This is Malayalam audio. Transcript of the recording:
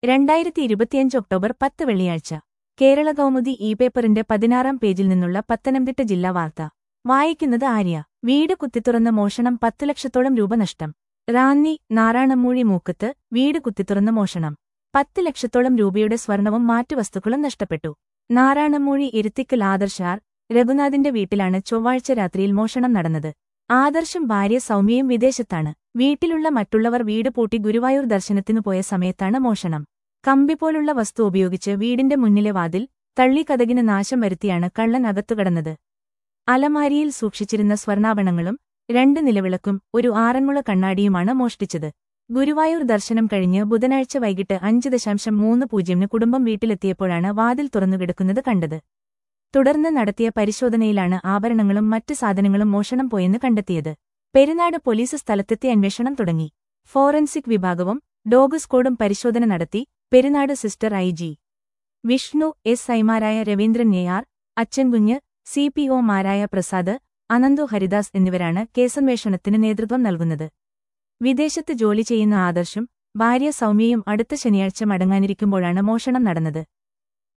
രണ്ടായിരത്തി ഇരുപത്തിയഞ്ച് ഒക്ടോബർ പത്ത് വെള്ളിയാഴ്ച കേരള കൗമുദി ഇ പേപ്പറിന്റെ പതിനാറാം പേജിൽ നിന്നുള്ള പത്തനംതിട്ട ജില്ലാ വാർത്ത വായിക്കുന്നത് ആര്യ വീട് കുത്തിത്തുറന്ന് മോഷണം പത്തു ലക്ഷത്തോളം രൂപ നഷ്ടം റാന്നി നാറാണമ്മൂഴി മൂക്കത്ത് വീട് കുത്തിത്തുറന്ന് മോഷണം പത്ത് ലക്ഷത്തോളം രൂപയുടെ സ്വർണവും മാറ്റു വസ്തുക്കളും നഷ്ടപ്പെട്ടു നാറാണമ്മൂഴി ഇരുത്തിക്കൽ ആദർശാർ രഘുനാഥിന്റെ വീട്ടിലാണ് ചൊവ്വാഴ്ച രാത്രിയിൽ മോഷണം നടന്നത് ആദർശും ഭാര്യ സൗമ്യയും വിദേശത്താണ് വീട്ടിലുള്ള മറ്റുള്ളവർ വീട് പൂട്ടി ഗുരുവായൂർ ദർശനത്തിനു പോയ സമയത്താണ് മോഷണം കമ്പി പോലുള്ള വസ്തു ഉപയോഗിച്ച് വീടിന്റെ മുന്നിലെ വാതിൽ തള്ളിക്കതകിന് നാശം വരുത്തിയാണ് കള്ളൻ അകത്തുകടന്നത് അലമാരിയിൽ സൂക്ഷിച്ചിരുന്ന സ്വർണ്ണാഭരണങ്ങളും രണ്ട് നിലവിളക്കും ഒരു ആറന്മുള കണ്ണാടിയുമാണ് മോഷ്ടിച്ചത് ഗുരുവായൂർ ദർശനം കഴിഞ്ഞ് ബുധനാഴ്ച വൈകിട്ട് അഞ്ച് ദശാംശം മൂന്ന് പൂജ്യമിന് കുടുംബം വീട്ടിലെത്തിയപ്പോഴാണ് വാതിൽ തുറന്നുകിടക്കുന്നത് കണ്ടത് തുടർന്ന് നടത്തിയ പരിശോധനയിലാണ് ആഭരണങ്ങളും മറ്റ് സാധനങ്ങളും മോഷണം പോയെന്ന് കണ്ടെത്തിയത് പെരുന്നാട് പോലീസ് സ്ഥലത്തെത്തി അന്വേഷണം തുടങ്ങി ഫോറൻസിക് വിഭാഗവും ഡോഗ് സ്ക്വാഡും പരിശോധന നടത്തി പെരുന്നാട് സിസ്റ്റർ ഐ ജി വിഷ്ണു എസ് ഐമാരായ രവീന്ദ്രൻ നെയ്യാർ അച്ഛൻകുഞ്ഞ് സി പി ഒമാരായ പ്രസാദ് അനന്തു ഹരിദാസ് എന്നിവരാണ് കേസന്വേഷണത്തിന് നേതൃത്വം നൽകുന്നത് വിദേശത്ത് ജോലി ചെയ്യുന്ന ആദർശും ഭാര്യ സൗമ്യയും അടുത്ത ശനിയാഴ്ച മടങ്ങാനിരിക്കുമ്പോഴാണ് മോഷണം നടന്നത്